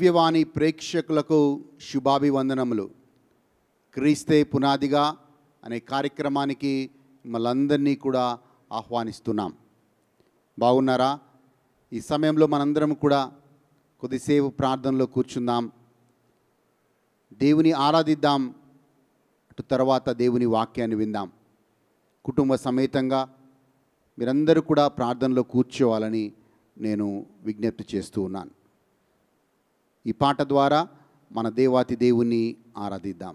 దివ్యవాణి ప్రేక్షకులకు శుభాభివందనములు క్రీస్తే పునాదిగా అనే కార్యక్రమానికి మిమ్మల్ందరినీ కూడా ఆహ్వానిస్తున్నాం బాగున్నారా ఈ సమయంలో మనందరం కూడా కొద్దిసేపు ప్రార్థనలో కూర్చుందాం దేవుని ఆరాధిద్దాం అటు తర్వాత దేవుని వాక్యాన్ని విందాం కుటుంబ సమేతంగా మీరందరూ కూడా ప్రార్థనలో కూర్చోవాలని నేను విజ్ఞప్తి చేస్తూ ఉన్నాను ఈ పాట ద్వారా మన దేవాతి దేవుణ్ణి ఆరాధిద్దాం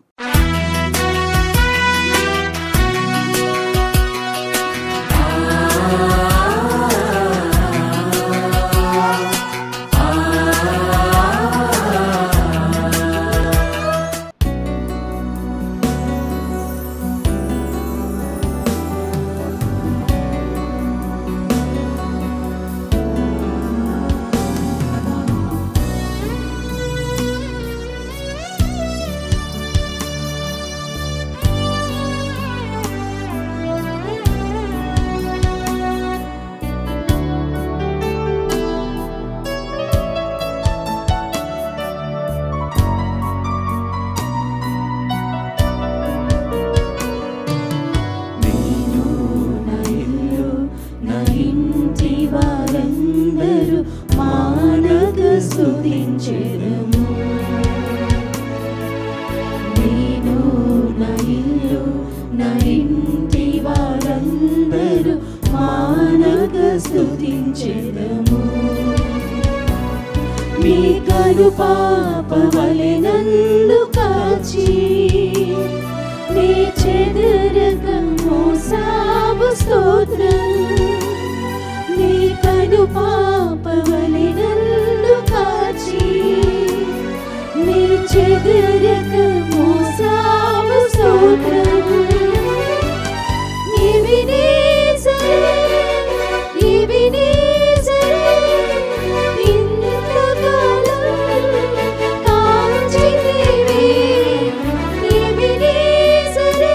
నేను నా ఇల్లు నా ఇంటి వారందరూ మానగ స్తుతించెదము నేను నా ఇల్లు నా ఇంటి వారందరూ మానగ స్తుతించెదము మీ కను పాప వలె నన్ను కాచి నీ చెదరక మోసావు స్తోత్రం నీ కను పాప వలె నన్ను కాచి నీ చెదరక మోసావు స్తోత్రం ఎబినేజరే, ఎబినేజరే, ఇంతకాలం కాచితివి. ఎబినేజరే,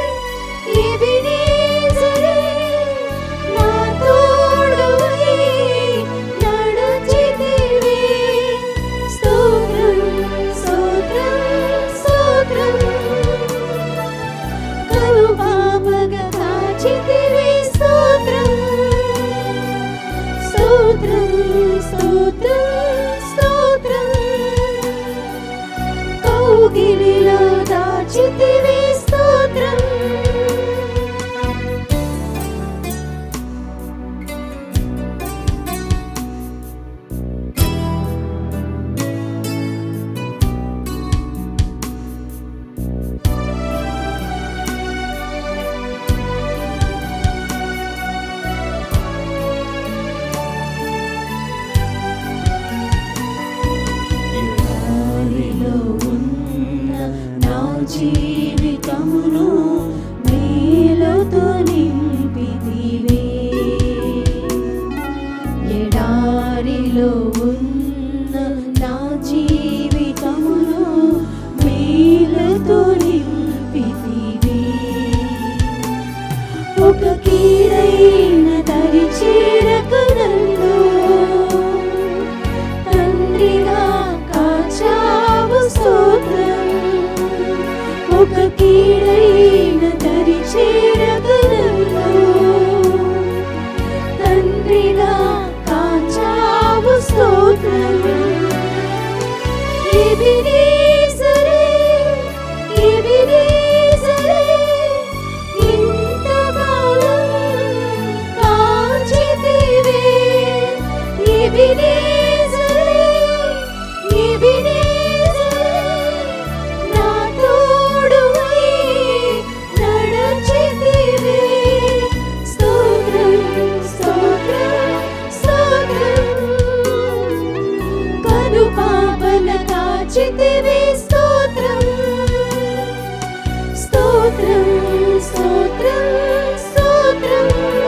ఎబినేజరే, నా తోడువై నడచితివి. స్తోత్రం, స్తోత్రం, స్తోత్రం. కరుపాపగ కాచితివి స్తోత్రం స్తోత్రం స్తోత్రం స్తోత్రం కౌగిలిలో దాచితివి స్తోత్రం ఎడారిలో ఉన్న నా జీవితమును మేలుతో నింపితివే ఎడారిలో ఉన్న నా జీవితమును మేలుతో నింపితివే ఒక కీడైన దరి చేరక నన్ను తండ్రిగా కాచావు స్తోత్రం ఒక కీడైన దరి చేరగలను తండ్రిగా కాచావు స్తోత్రం ఎబినేజరే, ఎబినేజరే, ఇంతకాలం కాచితివే. ఎబినేజరే, ఎబినేజరే, నా తోడువై నడచితివే. స్తోత్రం, స్తోత్రం, స్తోత్రం. కను పాపల కాచితివి స్తోత్రం స్తోత్రం స్తోత్రం స్తోత్రం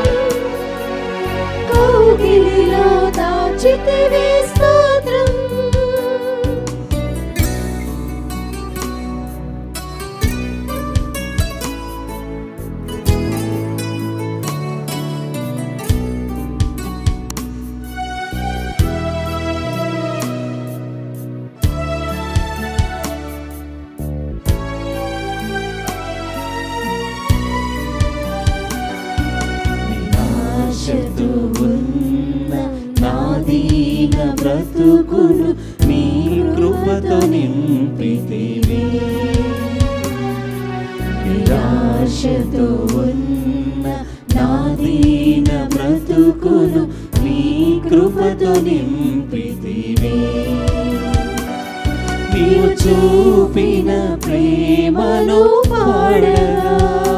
కౌగిలిలో దాచితివి స్తోత్రం బ్రతుకును నీ కృపతో నింపితివి నిరాశతో ఉన్న నా దీన బ్రతుకును నీ కృపతో నింపితివి నీవు చూపిన ప్రేమను పాడగా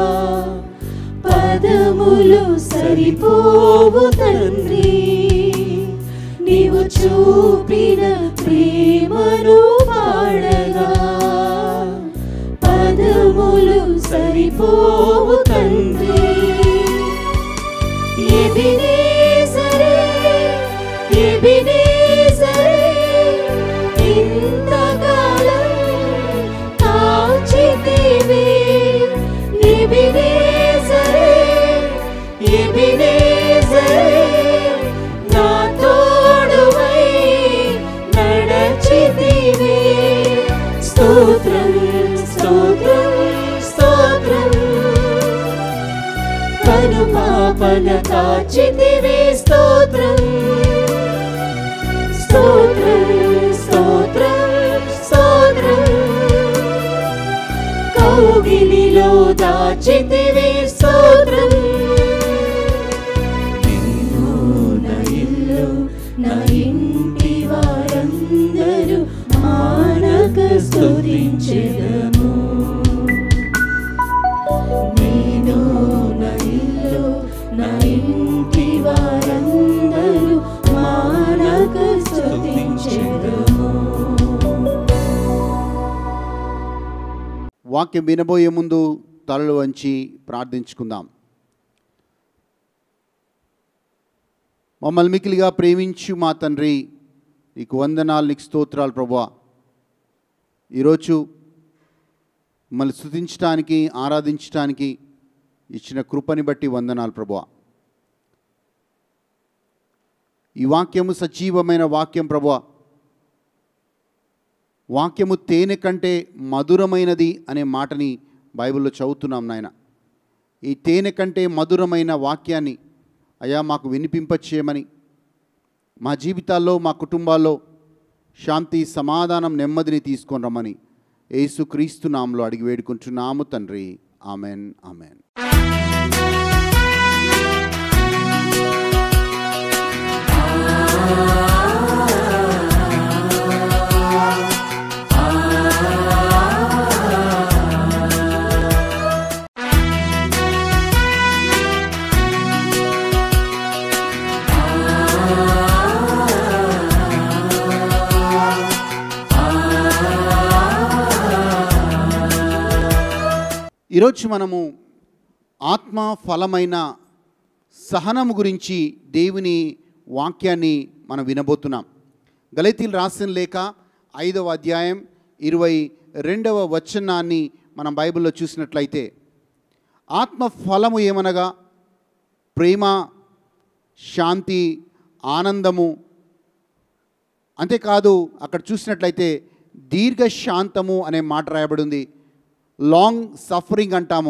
పదములు సరిపోవు తండ్రి నీవు చూపిన ప్రేమను పాడగా పదములు సరిపోవు తండ్రి ఎబినేజరే, ఎబినేజరే, ఇంతకాలం కాచితివి. ఎబినేజరే, ఎబినేజరే, నా తోడువై నడచితివి. స్తోత్రం స్తోత్రం స్తోత్రం కను పాపన కాచితివి స్తోత్రం స్తోత్రం స్తోత్రం స్తోత్రం కౌగిలిలో దాచితివి స్తోత్రం నిన్ను నా ఇల్లు నా ఇంటి వారందరూ మానక స్తుతించెదము నేను నా ఇల్లు నా ఇంటి వారందరూ మానక స్తుతించెదము వాక్యం వినబోయే ముందు తలలు వంచి ప్రార్థించుకుందాం మమ్మల్ని మికిలిగా ప్రేమించు మా తండ్రి నీకు వందనాలు నీకు స్తోత్రాలు ప్రభా ఈరోజు మమ్మల్ని స్థుతించడానికి ఆరాధించడానికి ఇచ్చిన కృపని బట్టి వందనాలు ప్రభా ఈ వాక్యము సజీవమైన వాక్యం ప్రభా వాక్యము తేనె కంటే మధురమైనది అనే మాటని బైబిల్లో చదువుతున్నాం నాయన ఈ తేనె కంటే మధురమైన వాక్యాన్ని అయా మాకు వినిపింపచేయమని మా జీవితాల్లో మా కుటుంబాల్లో శాంతి సమాధానం నెమ్మదిని తీసుకొని రమ్మని యేసుక్రీస్తు నామంలో అడిగి వేడుకుంటున్నాము తండ్రి ఆమెన్ ఆమెన్ ఈరోజు మనము ఆత్మ ఫలమైన సహనము గురించి దేవుని వాక్యాన్ని మనం వినబోతున్నాం గలతీలు రాసిన లేఖ ఐదవ అధ్యాయం ఇరవై రెండవ వచనాన్ని మనం బైబిల్లో చూసినట్లయితే ఆత్మ ఫలము ఏమనగా ప్రేమ శాంతి ఆనందము అంతేకాదు అక్కడ చూసినట్లయితే దీర్ఘశాంతము అనే మాట రాయబడి ఉంది లాంగ్ సఫరింగ్ అంటాము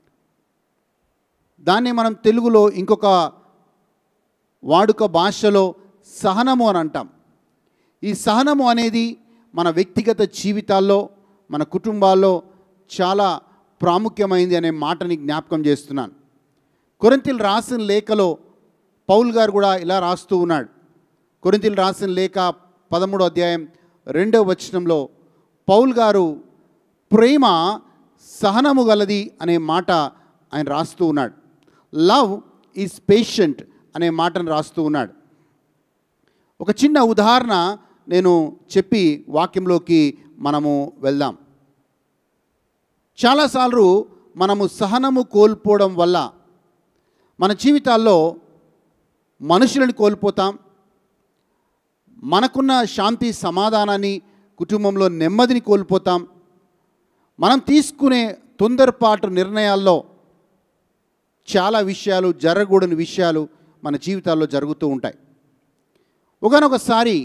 దాన్ని మనం తెలుగులో ఇంకొక వాడుక భాషలో సహనము అని అంటాం ఈ సహనము అనేది మన వ్యక్తిగత జీవితాల్లో మన కుటుంబాల్లో చాలా ప్రాముఖ్యమైంది అనే మాటని జ్ఞాపకం చేస్తున్నాను కొరింతలు రాసిన లేఖలో పౌల్ గారు కూడా ఇలా రాస్తూ ఉన్నాడు కొరింతలు రాసిన లేఖ పదమూడో అధ్యాయం రెండవ వచనంలో పౌల్ గారు ప్రేమ సహనము గలది అనే మాట ఆయన రాస్తూ ఉన్నాడు లవ్ ఈజ్ పేషెంట్ అనే మాటను రాస్తూ ఉన్నాడు ఒక చిన్న ఉదాహరణ నేను చెప్పి వాక్యంలోకి మనము వెళ్దాం చాలాసార్లు మనము సహనము కోల్పోవడం వల్ల మన జీవితాల్లో మనుషులను కోల్పోతాం మనకున్న శాంతి సమాధానాన్ని కుటుంబంలో నెమ్మదిని కోల్పోతాం మనం తీసుకునే తొందరపాటు నిర్ణయాల్లో చాలా విషయాలు జరగకూడని విషయాలు మన జీవితాల్లో జరుగుతూ ఉంటాయి ఒకనొకసారి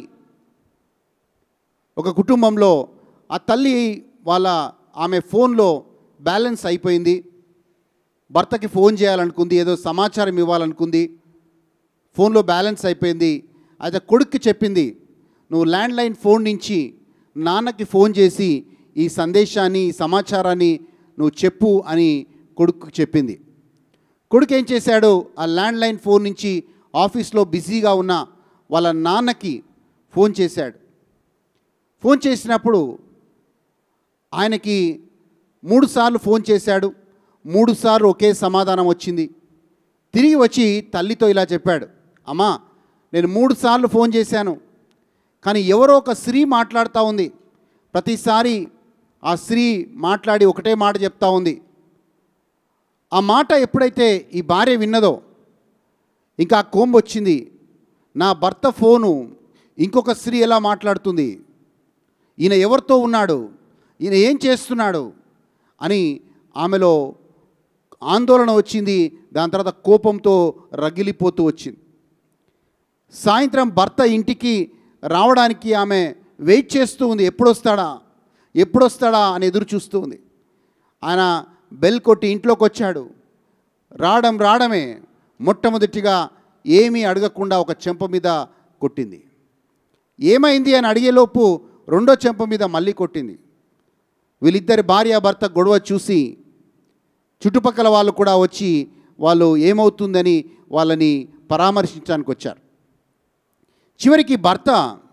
ఒక కుటుంబంలో ఆ తల్లి వాళ్ళ ఆమె ఫోన్లో బ్యాలెన్స్ అయిపోయింది భర్తకి ఫోన్ చేయాలనుకుంది ఏదో సమాచారం ఇవ్వాలనుకుంది ఫోన్లో బ్యాలెన్స్ అయిపోయింది అయితే కొడుక్కి చెప్పింది నువ్వు ల్యాండ్లైన్ ఫోన్ నుంచి నాన్నకి ఫోన్ చేసి ఈ సందేశాన్ని ఈ సమాచారాన్ని నువ్వు చెప్పు అని కొడుకు చెప్పింది కొడుకు ఏం చేశాడు ఆ ల్యాండ్లైన్ ఫోన్ నుంచి ఆఫీస్లో బిజీగా ఉన్న వాళ్ళ నాన్నకి ఫోన్ చేశాడు ఫోన్ చేసినప్పుడు ఆయనకి మూడుసార్లు ఫోన్ చేశాడు మూడుసార్లు ఒకే సమాధానం వచ్చింది తిరిగి వచ్చి తల్లితో ఇలా చెప్పాడు అమ్మా నేను మూడుసార్లు ఫోన్ చేశాను కానీ ఎవరో ఒక స్త్రీ మాట్లాడుతూ ఉంది ప్రతిసారి ఆ స్త్రీ మాట్లాడి ఒకటే మాట చెప్తా ఉంది ఆ మాట ఎప్పుడైతే ఈ భార్య విన్నదో ఇంకా ఆ కోంబు వచ్చింది నా భర్త ఫోను ఇంకొక స్త్రీ ఎలా మాట్లాడుతుంది ఈయన ఎవరితో ఉన్నాడు ఈయన ఏం చేస్తున్నాడు అని ఆమెలో ఆందోళన వచ్చింది దాని తర్వాత కోపంతో రగిలిపోతూ వచ్చింది సాయంత్రం భర్త ఇంటికి రావడానికి ఆమె వెయిట్ చేస్తూ ఉంది ఎప్పుడొస్తాడా ఎప్పుడొస్తాడా అని ఎదురు చూస్తూ ఉంది ఆయన బెల్ కొట్టి ఇంట్లోకి వచ్చాడు రావడం రావడమే మొట్టమొదటిగా ఏమీ అడగకుండా ఒక చెంప మీద కొట్టింది ఏమైంది అని అడిగేలోపు రెండో చెంప మీద మళ్ళీ కొట్టింది వీళ్ళిద్దరి భార్య భర్త గొడవ చూసి చుట్టుపక్కల వాళ్ళు కూడా వచ్చి వాళ్ళు ఏమవుతుందని వాళ్ళని పరామర్శించడానికి వచ్చారు చివరికి భర్త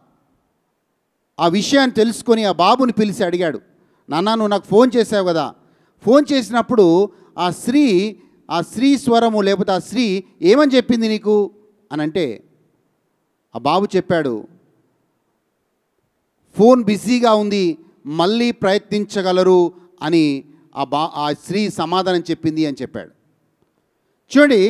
ఆ విషయాన్ని తెలుసుకొని ఆ బాబుని పిలిచి అడిగాడు నాన్న నువ్వు నాకు ఫోన్ చేసావు కదా ఫోన్ చేసినప్పుడు ఆ స్త్రీ ఆ స్త్రీ స్వరము లేకపోతే ఆ స్త్రీ ఏమని చెప్పింది నీకు అని అంటే ఆ బాబు చెప్పాడు ఫోన్ బిజీగా ఉంది మళ్ళీ ప్రయత్నించగలరు అని ఆ బా ఆ స్త్రీ సమాధానం చెప్పింది అని చెప్పాడు చూడండి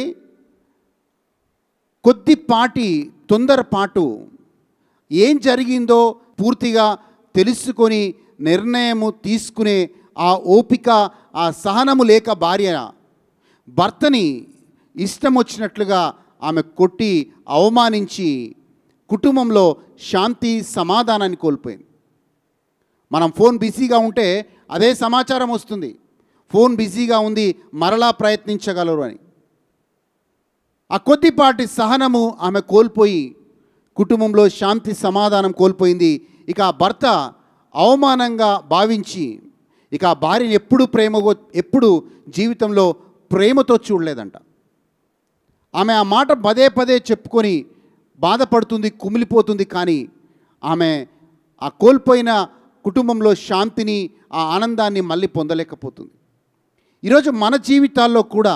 కొద్దిపాటి తొందరపాటు ఏం జరిగిందో పూర్తిగా తెలుసుకొని నిర్ణయము తీసుకునే ఆ ఓపిక ఆ సహనము లేక భార్య భర్తని ఇష్టం వచ్చినట్లుగా ఆమె కొట్టి అవమానించి కుటుంబంలో శాంతి సమాధానాన్ని కోల్పోయింది మనం ఫోన్ బిజీగా ఉంటే అదే సమాచారం వస్తుంది ఫోన్ బిజీగా ఉంది మరలా ప్రయత్నించగలరు అని ఆ కొద్దిపాటి సహనము ఆమె కోల్పోయి కుటుంబంలో శాంతి సమాధానం కోల్పోయింది ఇక ఆ భర్త అవమానంగా భావించి ఇక ఆ భార్యని ఎప్పుడు ప్రేమగో ఎప్పుడు జీవితంలో ప్రేమతో చూడలేదంట ఆమె ఆ మాట పదే పదే చెప్పుకొని బాధపడుతుంది కుమిలిపోతుంది కానీ ఆమె ఆ కోల్పోయిన కుటుంబంలో శాంతిని ఆ ఆనందాన్ని మళ్ళీ పొందలేకపోతుంది ఈరోజు మన జీవితాల్లో కూడా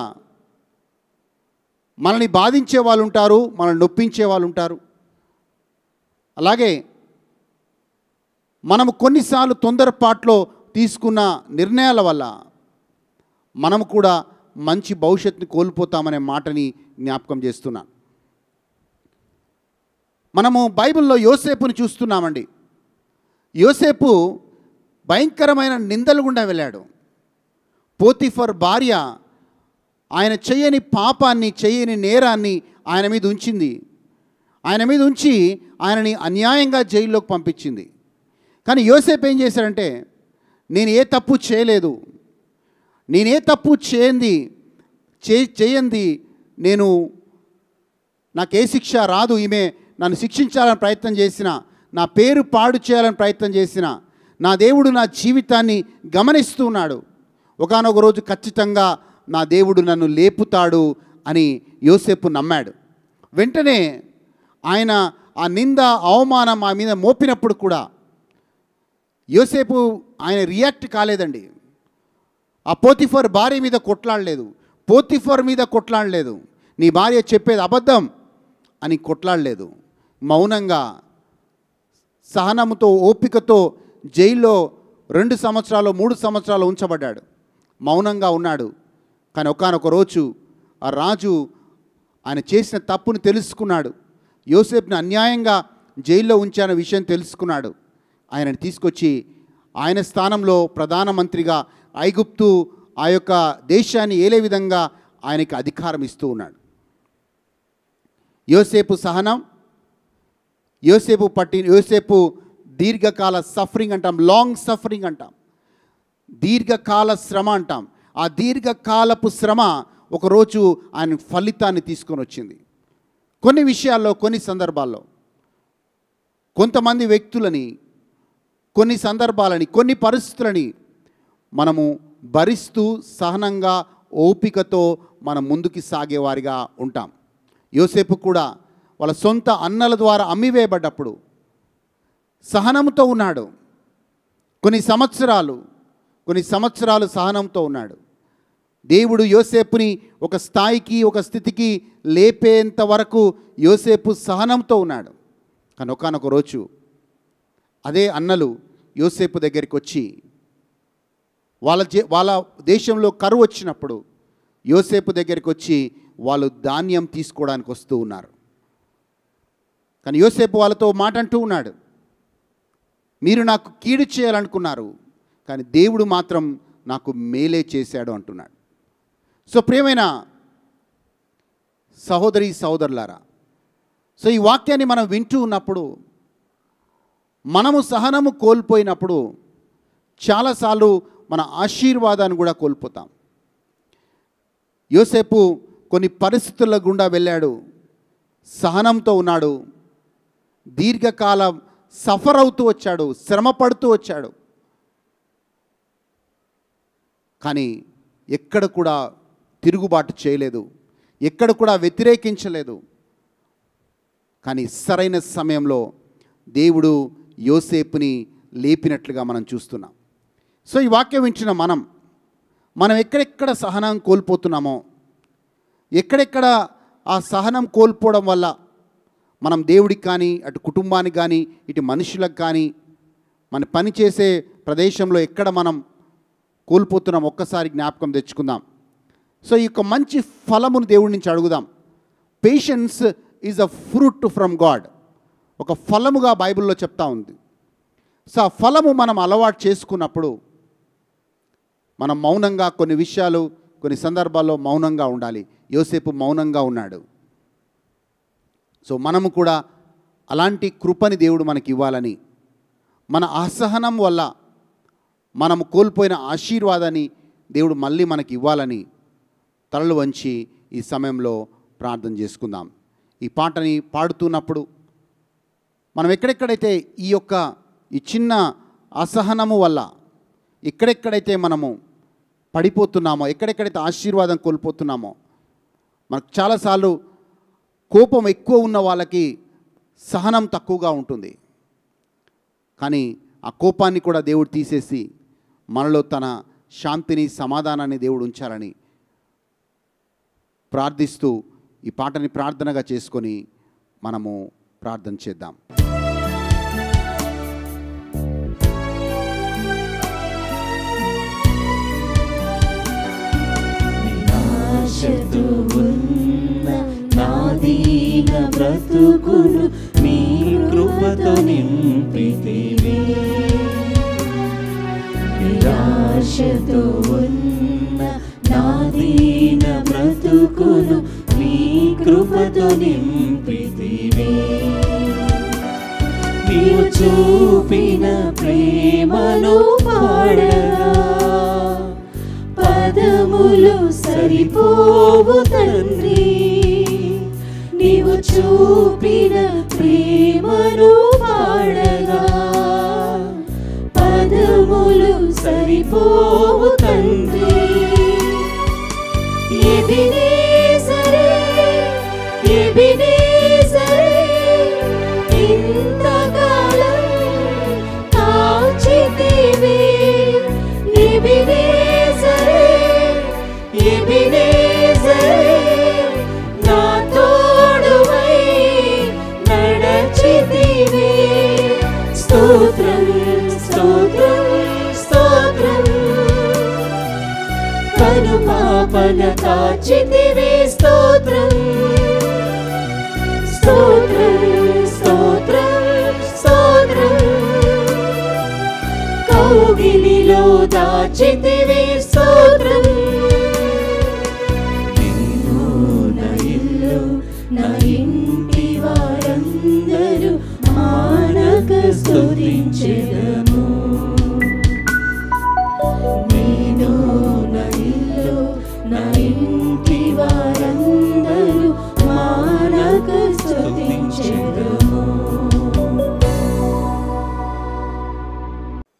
మనల్ని బాధించే వాళ్ళు ఉంటారు మనల్ని నొప్పించే వాళ్ళు ఉంటారు అలాగే మనము కొన్నిసార్లు తొందరపాట్లో తీసుకున్న నిర్ణయాల వల్ల మనము కూడా మంచి భవిష్యత్తుని కోల్పోతామనే మాటని జ్ఞాపకం చేస్తున్నాను మనము బైబిల్లో యోసేపుని చూస్తున్నామండి యోసేపు భయంకరమైన నిందలు గుండా వెళ్ళాడు పోతిఫర్ భార్య ఆయన చేయని పాపాన్ని చేయని నేరాన్ని ఆయన మీద ఉంచింది ఆయన మీద ఉంచి ఆయనని అన్యాయంగా జైల్లోకి పంపించింది కానీ యోసేపు ఏం చేశాడంటే నేను ఏ తప్పు చేయలేదు నేనే తప్పు చేయంది చే చేయంది నేను నాకు ఏ శిక్ష రాదు ఈమె నన్ను శిక్షించాలని ప్రయత్నం చేసిన నా పేరు పాడు చేయాలని ప్రయత్నం చేసిన నా దేవుడు నా జీవితాన్ని గమనిస్తూ ఉన్నాడు ఒకనొక రోజు ఖచ్చితంగా నా దేవుడు నన్ను లేపుతాడు అని యోసేపు నమ్మాడు వెంటనే ఆయన ఆ నింద అవమానం ఆ మీద మోపినప్పుడు కూడా యోసేపు ఆయన రియాక్ట్ కాలేదండి ఆ పోతిఫర్ భార్య మీద కొట్లాడలేదు పోతిఫర్ మీద కొట్లాడలేదు నీ భార్య చెప్పేది అబద్ధం అని కొట్లాడలేదు మౌనంగా సహనముతో ఓపికతో జైల్లో రెండు సంవత్సరాలు మూడు సంవత్సరాలు ఉంచబడ్డాడు మౌనంగా ఉన్నాడు కానీ ఒకనొక రోజు ఆ రాజు ఆయన చేసిన తప్పును తెలుసుకున్నాడు యోసేపుని అన్యాయంగా జైల్లో ఉంచాన విషయం తెలుసుకున్నాడు ఆయనని తీసుకొచ్చి ఆయన స్థానంలో ప్రధానమంత్రిగా ఐగుప్తు ఆ యొక్క దేశాన్ని ఏలే విధంగా ఆయనకి అధికారం ఇస్తూ ఉన్నాడు యోసేపు సహనం యోసేపు పట్టి యోసేపు దీర్ఘకాల సఫరింగ్ అంటాం లాంగ్ సఫరింగ్ అంటాం దీర్ఘకాల శ్రమ అంటాం ఆ దీర్ఘకాలపు శ్రమ ఒకరోజు ఆయన ఫలితాన్ని తీసుకొని వచ్చింది కొన్ని విషయాల్లో కొన్ని సందర్భాల్లో కొంతమంది వ్యక్తులని కొన్ని సందర్భాలని కొన్ని పరిస్థితులని మనము భరిస్తూ సహనంగా ఓపికతో మనం ముందుకి సాగేవారిగా ఉంటాం యోసేపు కూడా వాళ్ళ సొంత అన్నల ద్వారా అమ్మివేయబడ్డప్పుడు సహనంతో ఉన్నాడు కొన్ని సంవత్సరాలు కొన్ని సంవత్సరాలు సహనంతో ఉన్నాడు దేవుడు యోసేపుని ఒక స్థాయికి ఒక స్థితికి లేపేంత వరకు యోసేపు సహనంతో ఉన్నాడు కానీ ఒకనొక రోజు అదే అన్నలు యోసేపు దగ్గరికి వచ్చి వాళ్ళ జే- వాళ్ళ దేశంలో కరువు వచ్చినప్పుడు యోసేపు దగ్గరికి వచ్చి వాళ్ళు ధాన్యం తీసుకోవడానికి వస్తూ ఉన్నారు కానీ యోసేపు వాళ్ళతో మాట అంటూ ఉన్నాడు మీరు నాకు కీడు చేయాలనుకున్నారు కానీ దేవుడు మాత్రం నాకు మేలే చేశాడు అంటున్నాడు సో ప్రియమైన సహోదరి సహోదరులారా సో ఈ వాక్యాన్ని మనం వింటూ ఉన్నప్పుడు మనము సహనము కోల్పోయినప్పుడు చాలాసార్లు మన ఆశీర్వాదాన్ని కూడా కోల్పోతాం యోసేపు కొన్ని పరిస్థితుల గుండా వెళ్ళాడు సహనంతో ఉన్నాడు దీర్ఘకాలం సఫర్ అవుతూ వచ్చాడు శ్రమ పడుతూ వచ్చాడు కానీ ఎక్కడ కూడా తిరుగుబాటు చేయలేదు ఎక్కడ కూడా వ్యతిరేకించలేదు కానీ సరైన సమయంలో దేవుడు యోసేపుని లేపినట్లుగా మనం చూస్తున్నాం సో ఈ వాక్యం వించిన మనం మనం ఎక్కడెక్కడ సహనం కోల్పోతున్నామో ఎక్కడెక్కడ ఆ సహనం కోల్పోవడం వల్ల మనం దేవుడికి కానీ అటు కుటుంబానికి కానీ ఇటు మనుషులకు కానీ మన పని చేసే ప్రదేశంలో ఎక్కడ మనం కోల్పోతున్నాం ఒక్కసారి జ్ఞాపకం తెచ్చుకుందాం సో ఈ యొక్క మంచి ఫలమును దేవుడి నుంచి అడుగుదాం patience is a fruit from God ఒక ఫలముగా బైబిల్లో చెప్తా ఉంది సో ఆ ఫలము మనం అలవాటు చేసుకున్నప్పుడు మనం మౌనంగా కొన్ని విషయాలు కొన్ని సందర్భాల్లో మౌనంగా ఉండాలి యోసేపు మౌనంగా ఉన్నాడు సో మనము కూడా అలాంటి కృపని దేవుడు మనకి ఇవ్వాలని మన అసహనం వల్ల మనము కోల్పోయిన ఆశీర్వాదాన్ని దేవుడు మళ్ళీ మనకి ఇవ్వాలని తలలు వంచి ఈ సమయంలో ప్రార్థన చేసుకుందాం ఈ పాటని పాడుతున్నప్పుడు మనం ఎక్కడెక్కడైతే ఈ యొక్క ఈ చిన్న అసహనము వల్ల ఎక్కడెక్కడైతే మనము పడిపోతున్నామో ఎక్కడెక్కడైతే ఆశీర్వాదం కోల్పోతున్నామో మనకు చాలాసార్లు కోపం ఎక్కువ ఉన్న వాళ్ళకి సహనం తక్కువగా ఉంటుంది కానీ ఆ కోపాన్ని కూడా దేవుడు తీసేసి మనలో తన శాంతిని సమాధానాన్ని దేవుడు ఉంచాలని ప్రార్థిస్తూ ఈ పాటని ప్రార్థనగా చేసుకొని మనము ప్రార్థన చేద్దాం నిరాశతో ఉన్న నా దీన బ్రతుకును మీ కృపతో నింపితివి నిరాశతో ఉన్న నా దీన బ్రతుకును మీ కృపతో నింపితివి నీవు చూపిన ప్రేమను పాడగా పదములు సరిపోవు తండ్రి నీవు చూపిన ప్రేమను పాడగా పదములు సరిపోవు తండ్రి ఎబినేజరే ఎబినేజరే ఇంతకాలం కాచితివి ఎబినేజరే ఎబినేజరే నా తోడువై నడచితివి స్తోత్రం స్తోత్రం స్తోత్రం కను పాపన కాచితివి స్తోత్రం స్తోత్రం స్తోత్రం స్తోత్రం కౌగిలిలో దాచితివి స్తోత్రం నేను నా ఇల్లు నా ఇంటి వారందరూ మానక స్తుతించెదము నేను నా ఇల్లు నా ఇంటి వారందరూ మానక స్తుతించెదము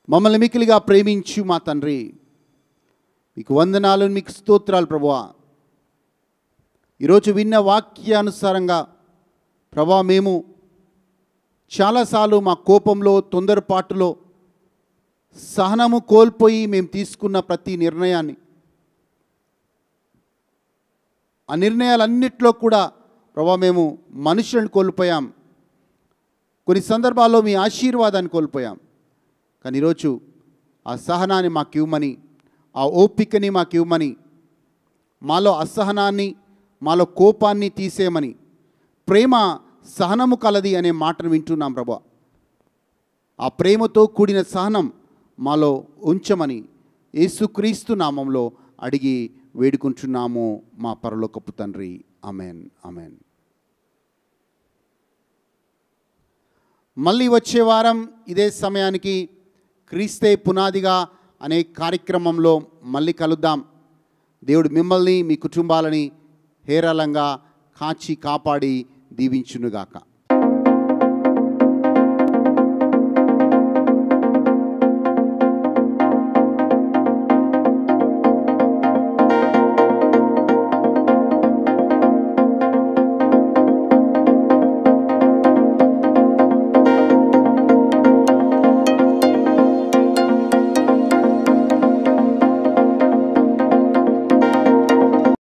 మమ్మల్ని మికిలిగా ప్రేమించు మా తండ్రి మీకు వందనాలు మీకు స్తోత్రాలు ప్రభువా ఈరోజు విన్న వాక్యానుసారంగా ప్రభా మేము చాలాసార్లు మా కోపంలో తొందరపాటులో సహనము కోల్పోయి మేము తీసుకున్న ప్రతి నిర్ణయాన్ని ఆ నిర్ణయాలన్నిట్లో కూడా ప్రభా మేము మనుషులను కోల్పోయాం కొన్ని సందర్భాల్లో మీ ఆశీర్వాదాన్ని కోల్పోయాం కానీ ఈరోజు ఆ సహనాన్ని మాకు ఇవ్వమని ఆ ఓపికని మాకు ఇవ్వమని మాలో అసహనాన్ని మాలో కోపాన్ని తీసేయమని ప్రేమ సహనము కలది అనే మాటను వింటున్నాం ప్రభా ఆ ప్రేమతో కూడిన సహనం మాలో ఉంచమని యేసుక్రీస్తు నామంలో అడిగి వేడుకుంటున్నాము మా పరలోకపు తండ్రి అమెన్ అమెన్ మళ్ళీ వచ్చే వారం ఇదే సమయానికి క్రీస్తే పునాదిగా అనే కార్యక్రమంలో మళ్ళీ కలుద్దాం దేవుడు మిమ్మల్ని మీ కుటుంబాలని హేరళంగా కాచి కాపాడి దీవించునుగాక